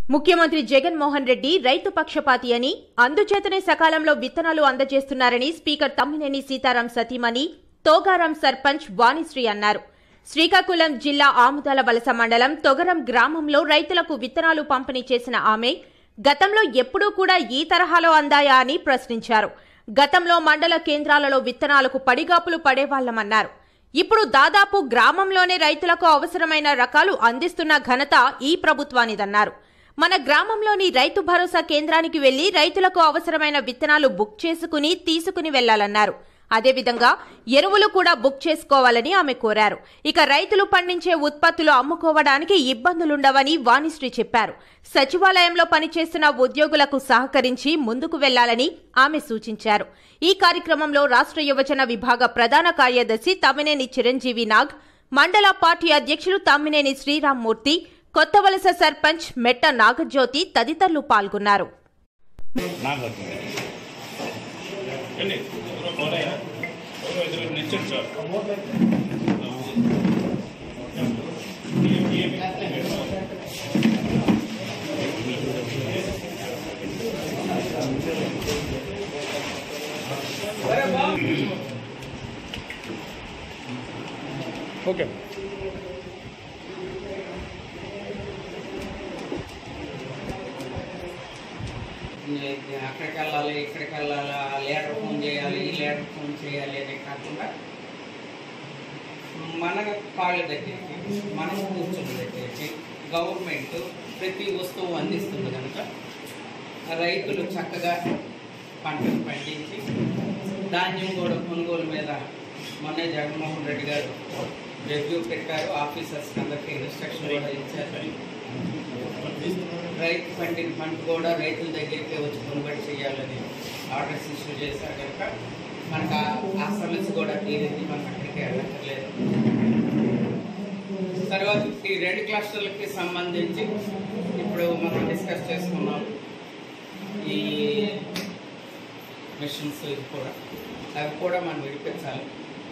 ముఖ్యమంత్రి జగన్మోహన్ రెడ్డి రైతు పక్షపాతి అని అందుచేతనే సకాలంలో విత్తనాలు అందజేస్తున్నారని స్పీకర్ తమ్మినేని సీతారాం సతీమణి తోగారం సర్పంచ్ వాణిశ్రీ అన్నారు శ్రీకాకుళం జిల్లా ఆముదాల వలస మండలం తొగరం గ్రామంలో రైతులకు విత్తనాలు పంపిణీ చేసిన ఆమె గతంలో ఎప్పుడూ కూడా ఈ తరహాలో అందాయా అని ప్రశ్నించారు గతంలో మండల కేంద్రాలలో విత్తనాలకు పడిగాపులు పడేవాళ్లమన్నారు ఇప్పుడు దాదాపు గ్రామంలోనే రైతులకు అవసరమైన రకాలు అందిస్తున్న ఘనత ఈ ప్రభుత్వానిదన్నారు మన గ్రామంలోని రైతు భరోసా కేంద్రానికి వెళ్లి రైతులకు అవసరమైన విత్తనాలు బుక్ చేసుకుని తీసుకుని వెళ్లాలన్నారు అదేవిధంగా ఎరువులు కూడా బుక్ చేసుకోవాలని ఆమె కోరారు ఇక రైతులు పండించే ఉత్పత్తులు అమ్ముకోవడానికి ఇబ్బందులుండవని వాణిశ్రీ చెప్పారు సచివాలయంలో పనిచేస్తున్న ఉద్యోగులకు సహకరించి ముందుకు వెళ్లాలని ఆమె సూచించారు ఈ కార్యక్రమంలో రాష్ట్ర యువజన విభాగ ప్రధాన కార్యదర్శి తమ్మినేని చిరంజీవి నాగ్ మండల పార్టీ అధ్యక్షులు తమ్మినేని శ్రీరామ్మూర్తి కొత్త వలస సర్పంచ్ మెట్ట నాగజ్యోతి తదితరులు పాల్గొన్నారు నాగార్జున రండి ఎవరో పోరాయా ఎవరో ఇద్దరు నిల్చొని సార్ ఓకే అక్కడికి వెళ్ళాలి ఇక్కడికి వెళ్ళాలి ఆ లీడర్ ఫోన్ చేయాలి ఈ లీడర్ ఫోన్ చేయాలి అనే కాకుండా మన కాళ్ళ దగ్గరికి మనం కూర్చున్న దగ్గరికి గవర్నమెంట్ ప్రతి వస్తువు అందిస్తుంది కనుక రైతులు చక్కగా పంటలు పండించి ధాన్యం కూడా కొనుగోలు మీద మొన్నే జగన్మోహన్ రెడ్డి గారు రివ్యూ పెట్టారు ఆఫీసర్స్ అందరికీ ఇన్స్ట్రక్షన్ కూడా ఇచ్చారు రైతు పండిన పంట కూడా రైతుల దగ్గరికి వచ్చి కొనుగోలు చేయాలని ఆర్డర్స్ ఇష్యూ చేశారు కనుక మనకు ఆ- ఆ సమస్య కూడా తీరింది మనకు అక్కడికి వెళ్ళక్కర్లేదు తర్వాత ఈ రెండు క్లస్టర్లకి సంబంధించి ఇప్పుడు మనం డిస్కస్ చేసుకున్నాం ఈ మిషన్స్ ఇది కూడా అవి కూడా మనం విడిపించాలి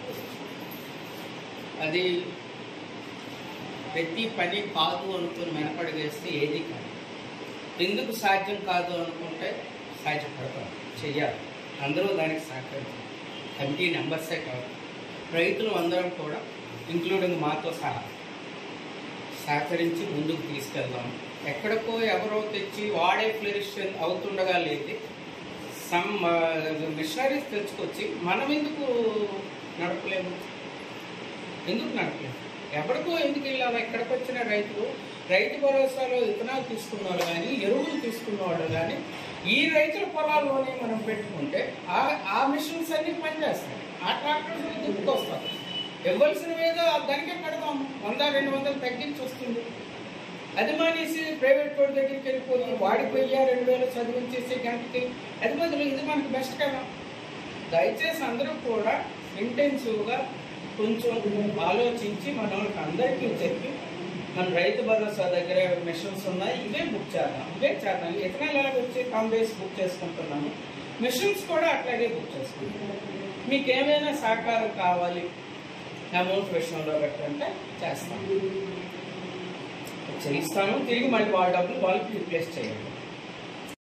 అది ప్రతి పని కాదు అనుకుని వెనకడుగేస్తే ఏది కాదు ఎందుకు సాధ్యం కాదు అనుకుంటే సాధ్యపడతాం చెయ్యాలి అందరూ దానికి సహకరించాలి కమిటీ మెంబర్సే కాదు రైతులు అందరం కూడా ఇంక్లూడింగ్ మాతో సహా సహకరించి ముందుకు తీసుకెళ్దాం ఎక్కడికో ఎవరో తెచ్చి వాడే ఫ్లరిష్ అవుతుండగా లేదు సమ్ మిషనరీస్ తెచ్చుకొచ్చి మనం ఎందుకు నడపలేము ఎందుకు నడపలేము ఎక్కడికో ఎందుకు వెళ్ళాలి ఎక్కడికి వచ్చిన రైతులు రైతు భరోసాలో విత్తనాలు తీసుకున్నవాళ్ళు కానీ ఎరువులు తీసుకున్నవాళ్ళు కానీ ఈ రైతుల పొలాల్లోనే మనం పెట్టుకుంటే ఆ ఆ మిషన్స్ అన్ని పనిచేస్తాయి ఆ ట్రాక్టర్స్ దిప్పుకొస్తాం ఇవ్వాల్సిన మీద దానికే పెడదాం వంద రెండు వందలు తగ్గించి వస్తుంది అది మానేసి ప్రైవేట్ వాడి దగ్గరికి వెళ్ళిపోయి వాడికి వెయ్యి రెండు వేలు చదివించేసి గంటకి అది బదులు ఇది మనకి బెస్ట్ కదా దయచేసి అందరూ కూడా ఇంటెన్సివ్గా కొంచెం ఆలోచించి మన వాళ్ళకి అందరికీ చెప్పి మన రైతు భరోసా దగ్గర మిషన్స్ ఉన్నాయి ఇవే బుక్ చేద్దాం ఇవే చేద్దాం ఇతనాలు ఎలాగ వచ్చి కాంబేస్ బుక్ చేసుకుంటున్నాము మిషన్స్ కూడా అట్లాగే బుక్ చేసుకుంటున్నాం మీకు ఏమైనా సహకారం కావాలి అమౌంట్ విషయంలో పెట్టంటే చేస్తాం చేయిస్తాను తిరిగి మళ్ళీ వాళ్ళ డబ్బులు వాళ్ళకి రిప్లేస్ చేయండి